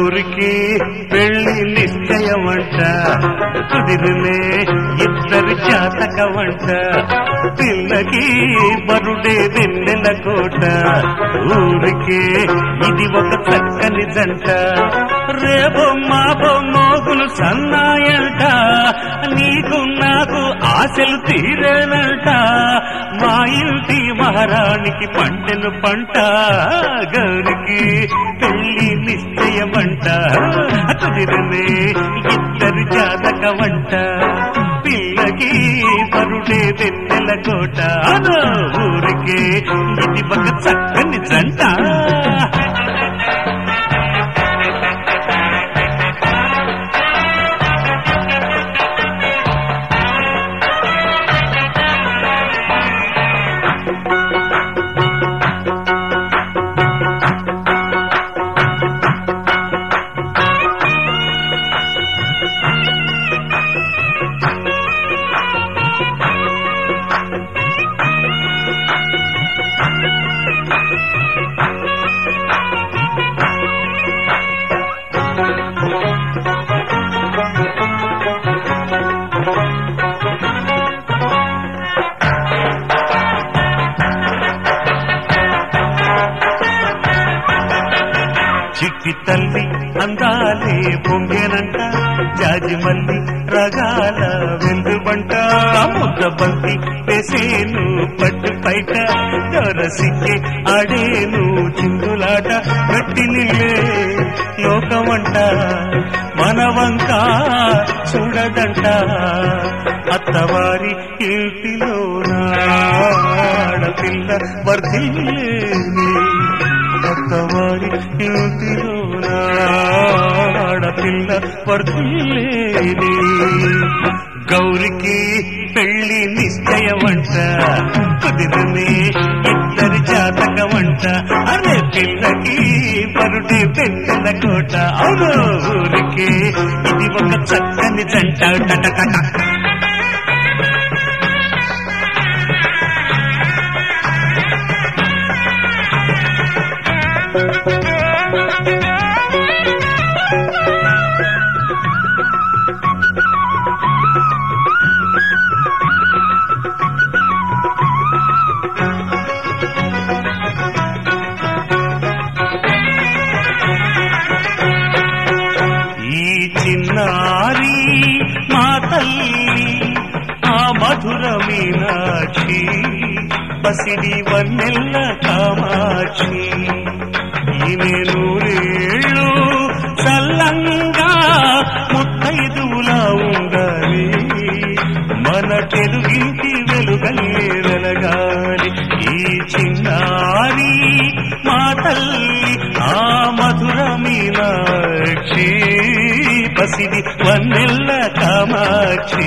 గౌరికి పెళ్లి నిశ్చయమంట కుదిరినే ఇద్దరు జాతకమంట పిల్లకి బరుడే వెన్నెల కోట ఊరికే ఇది ఒక చక్కని జంట రేపు మా బొమ్మోగులు సన్నాయంట నీకు నాకు ఆశలు తీరేనంట మా ఇంటి మహారాణికి పంటెను పంట గౌరికి పెళ్లి నిశ్చయమంట కుదిరనే ఇద్దరు జాతకమంట పిల్లకి పరుడే వెన్నెల కోట అదో ఊరికే ఇది ఒక చక్కని జంట చిట్టి తల్లి అందాలే పొంగేనంట జాజి మల్లి రగాల వెందుబంట ముద్ద బంతి వేసేను పట్టు పైట దొరసిక్కే ఆడేను చిందులాట గట్టి నిల్లే లోకమంట మనవంక చూడదంట అత్తవారి ఇంటిలోన ఆడపిల్ల వర్ధిల్లేని అత్తవారి ఇంటిలోన ఆడపిల్ల వర్ధిల్లేని గౌరికి పెళ్లి నిశ్చయమంట కుదిరనే ఇద్దరి జాతకమంట అరే పిల్లకి పరుడే పెద్దల కోట అవును ఊరికి ఇది ఒక చక్కని జంట టటకట ఈ చిన్నారి మా తల్లి ఆ మధుర మీనాక్షి బసిడి వన్నెల్ల కామాక్షి ఈమె నూరేళ్ళు చల్లంగా ముత్తైదువులా ఉండాలి మన తెలుగింటి వెలుగల్లే వెలగాలి ఈ చిన్నారి మా తల్లి ఆ మధుర మీనాక్షి పసిడి వన్నెల్ల కామాక్షి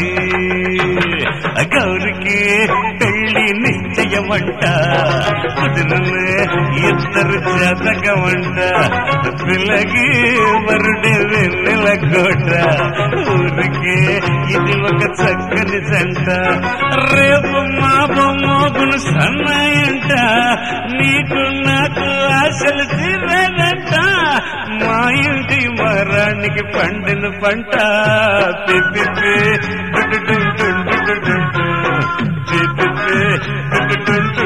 గౌరికి పెళ్లి నిశ్చయమంట కుదిరలే ఇద్దరు జాతకమంట పిల్లకి వరుడే వెన్నెల కోట ఊరికి ఇది ఒక చక్కని జంట రేపు మా బొమ్మోగులు సన్నాయంట నీకు నాకు ఆశలు తీరేనంట మా ఇంటి మరానికి పండిన పంట పిప్పి డుడు డుడు డుడు డుడు డుడు. పిప్పి డుడు డుడు